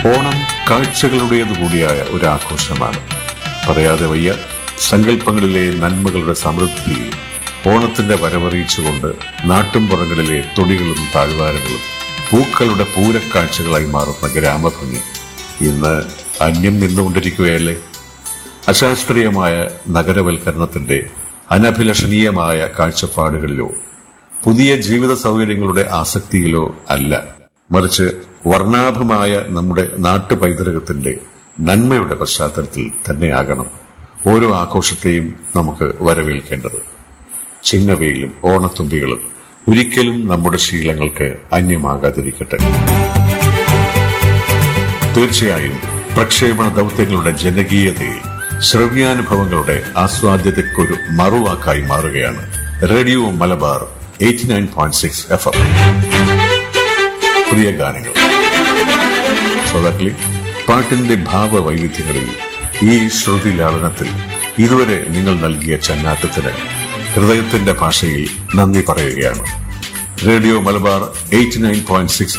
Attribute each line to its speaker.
Speaker 1: ഓണം കാഴ്ചകളുടേതു കൂടിയായ ഒരു ആഘോഷമാണ് പറയാതെ വയ്യ സങ്കല്പങ്ങളിലെ നന്മകളുടെ സമൃദ്ധി ഓണത്തിന്റെ വരവറിയിച്ചുകൊണ്ട് നാട്ടുംപുറങ്ങളിലെ തൊടികളും താഴ്വാരങ്ങളും പൂക്കളുടെ പൂരക്കാഴ്ചകളായി മാറുന്ന ഗ്രാമഭംഗി ഇന്ന് അന്യം നിന്നുകൊണ്ടിരിക്കുകയല്ലേ അശാസ്ത്രീയമായ നഗരവൽക്കരണത്തിന്റെ അനഭിലഷണീയമായ കാഴ്ചപ്പാടുകളിലോ പുതിയ ജീവിത സൗകര്യങ്ങളുടെ ആസക്തിയിലോ അല്ല മറിച്ച് വർണ്ണാഭമായ നമ്മുടെ നാട്ടു പൈതൃകത്തിന്റെ നന്മയുടെ പശ്ചാത്തലത്തിൽ തന്നെയാകണം ഓരോ ആഘോഷത്തെയും നമുക്ക് വരവേൽക്കേണ്ടത് ചിങ്ങവെയിലും ഓണത്തുമ്പികളും ഒരിക്കലും നമ്മുടെ ശീലങ്ങൾക്ക് അന്യമാകാതിരിക്കട്ടെ തീർച്ചയായും പ്രക്ഷേപണ ദൗത്യങ്ങളുടെ ജനകീയതയിൽ ശ്രവ്യാനുഭവങ്ങളുടെ ആസ്വാദ്യതയ്ക്കൊരു മറുവാക്കായി മാറുകയാണ് radio Malabar eighty nine point six F M പ്രിയ ഗാനങ്ങൾ ശ്രോതാക്കളെ പാട്ടിന്റെ ഭാവവൈവിധ്യങ്ങളിൽ ഈ ശ്രുതി ലാളനത്തിൽ ഇതുവരെ നിങ്ങൾ നൽകിയ ചന്നാട്ടത്തിന് ഹൃദയത്തിന്റെ ഭാഷയിൽ നന്ദി പറയുകയാണ് radio Malabar eighty nine point six